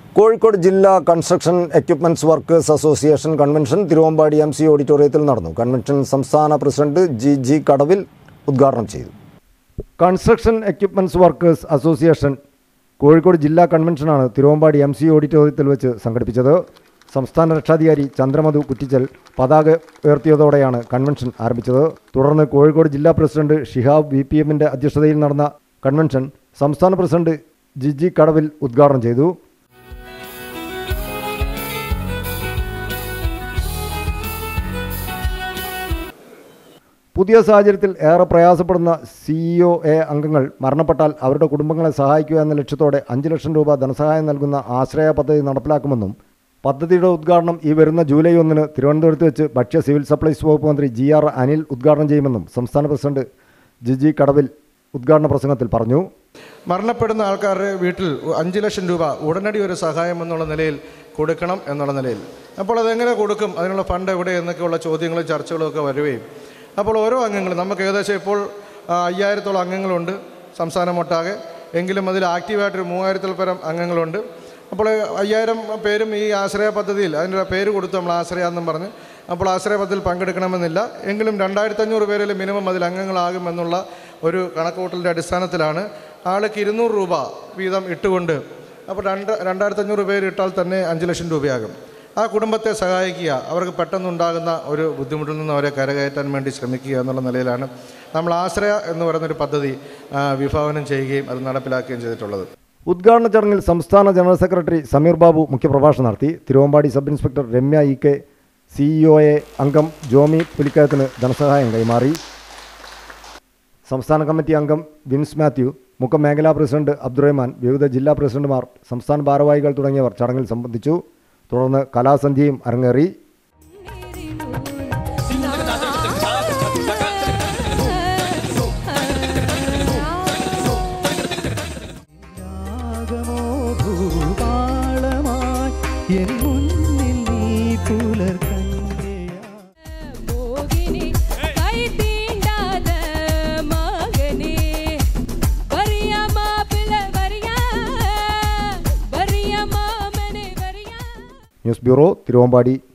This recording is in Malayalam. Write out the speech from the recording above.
കോഴിക്കോട് ജില്ലാ construction equipments workers association convention Thiruvambady M C ഓഡിറ്റോറിയത്തിൽ നടന്നു കൺവെൻഷൻ സംസ്ഥാന പ്രസിഡന്റ് ജി ജി കടവിൽ ഉദ്ഘാടനം ചെയ്തു construction equipments workers association Kozhikode ജില്ലാ കൺവെൻഷനാണ് തിരുവമ്പാടി എം സി ഓഡിറ്റോറിയത്തിൽ വെച്ച് സംഘടിപ്പിച്ചത് സംസ്ഥാന രക്ഷാധികാരി ചന്ദ്രമധു കുറ്റിച്ചൽ പതാക ഉയർത്തിയതോടെയാണ് കൺവെൻഷൻ ആരംഭിച്ചത് തുടർന്ന് കോഴിക്കോട് ജില്ലാ പ്രസിഡന്റ് ഷിഹാബ് വി പി എമ്മിൻ്റെ അധ്യക്ഷതയിൽ നടന്ന കൺവെൻഷൻ സംസ്ഥാന പ്രസിഡന്റ് ജിജി കടവിൽ ഉദ്ഘാടനം ചെയ്തു പുതിയ സാഹചര്യത്തിൽ ഏറെ പ്രയാസപ്പെടുന്ന സിഇഒ എ അംഗങ്ങൾ മരണപ്പെട്ടാൽ അവരുടെ കുടുംബങ്ങളെ സഹായിക്കുക എന്ന ലക്ഷ്യത്തോടെ അഞ്ച് ലക്ഷം രൂപ ധനസഹായം നൽകുന്ന ആശ്രയ പദ്ധതി നടപ്പിലാക്കുമെന്നും പദ്ധതിയുടെ ഉദ്ഘാടനം ഈ വരുന്ന ജൂലൈ ഒന്നിന് തിരുവനന്തപുരത്ത് വെച്ച് ഭക്ഷ്യ സിവിൽ സപ്ലൈസ് വകുപ്പ് മന്ത്രി ജി ആർ അനിൽ ഉദ്ഘാടനം ചെയ്യുമെന്നും സംസ്ഥാന പ്രസിഡന്റ് ജിജി കടവിൽ ഉദ്ഘാടന പ്രസംഗത്തിൽ പറഞ്ഞു മരണപ്പെടുന്ന ആൾക്കാരുടെ വീട്ടിൽ അഞ്ച് ലക്ഷം രൂപ ഉടനടി ഒരു സഹായം എന്നുള്ള നിലയിൽ കൊടുക്കണം എന്നുള്ള നിലയിൽ അപ്പോൾ അതെങ്ങനെ കൊടുക്കും അതിനുള്ള ഫണ്ട് എവിടെ എന്നൊക്കെയുള്ള ചോദ്യങ്ങളും ചർച്ചകളും ഒക്കെ വരികയും അപ്പോൾ ഓരോ അംഗങ്ങളും നമുക്ക് ഏകദേശം ഇപ്പോൾ ആ, അയ്യായിരത്തോളം അംഗങ്ങളുണ്ട് സംസ്ഥാനമൊട്ടാകെ എങ്കിലും അതിൽ ആക്റ്റീവായിട്ടൊരു മൂവായിരത്തിൽ പരം അംഗങ്ങളുണ്ട് അപ്പോൾ അയ്യായിരം പേരും ഈ ആശ്രയ പദ്ധതിയിൽ അതിൻ്റെ പേര് കൊടുത്തു നമ്മൾ ആശ്രയ എന്നും പറഞ്ഞ് അപ്പോൾ ആശ്രയ പദ്ധതിയിൽ പങ്കെടുക്കണമെന്നില്ല എങ്കിലും രണ്ടായിരത്തി അഞ്ഞൂറ് പേരിൽ മിനിമം അതിൽ അംഗങ്ങളാകുമെന്നുള്ള ഒരു കണക്കുകൂട്ടലിൻ്റെ അടിസ്ഥാനത്തിലാണ് ആൾക്ക് ഇരുന്നൂറ് രൂപ വീതം ഇട്ടുകൊണ്ട് അപ്പോൾ രണ്ട് രണ്ടായിരത്തി അഞ്ഞൂറ് പേര് ഇട്ടാൽ തന്നെ അഞ്ച് ലക്ഷം രൂപയാകും ആ കുടുംബത്തെ സഹായിക്കുക അവർക്ക് പെട്ടെന്നുണ്ടാകുന്ന ഒരു ബുദ്ധിമുട്ടിൽ നിന്ന് അവരെ കരകയറ്റാൻ വേണ്ടി ശ്രമിക്കുക എന്നുള്ള നിലയിലാണ് നമ്മൾ ആശ്രയ എന്ന് പറയുന്നൊരു പദ്ധതി ആ, വിഭാവനം ചെയ്യുകയും അത് നടപ്പിലാക്കുകയും ചെയ്തിട്ടുള്ളത് ഉദ്ഘാടന ചടങ്ങിൽ സംസ്ഥാന ജനറൽ സെക്രട്ടറി സമീർ ബാബു മുഖ്യപ്രഭാഷണം നടത്തി Thiruvambady sub inspector Ramya E K CEO A അംഗം ജോമി പുലിക്കയത്തിന് ധനസഹായം കൈമാറി സംസ്ഥാന കമ്മിറ്റി അംഗം വിൻസ് മാത്യു മുഖം മേഖലാ പ്രസിഡന്റ് അബ്ദുറഹ്മാൻ വിവിധ ജില്ലാ പ്രസിഡന്റുമാർ സംസ്ഥാന ഭാരവാഹികൾ തുടങ്ങിയവർ ചടങ്ങിൽ സംബന്ധിച്ചു തുടർന്ന് കലാസന്ധ്യയും അരങ്ങേറി രാഗമോ ഭൂപാളമായി എൻ മുന്നിൽ നീ പുലർക്കന്യയാ മോഹിനി കൈ തീണ്ടാத മകനേ വരിയ മാപ്പിള വരിയ വരിയ മാമനെ വരിയ ന്യൂസ് ബ്യൂറോ തിരുവമ്പാടി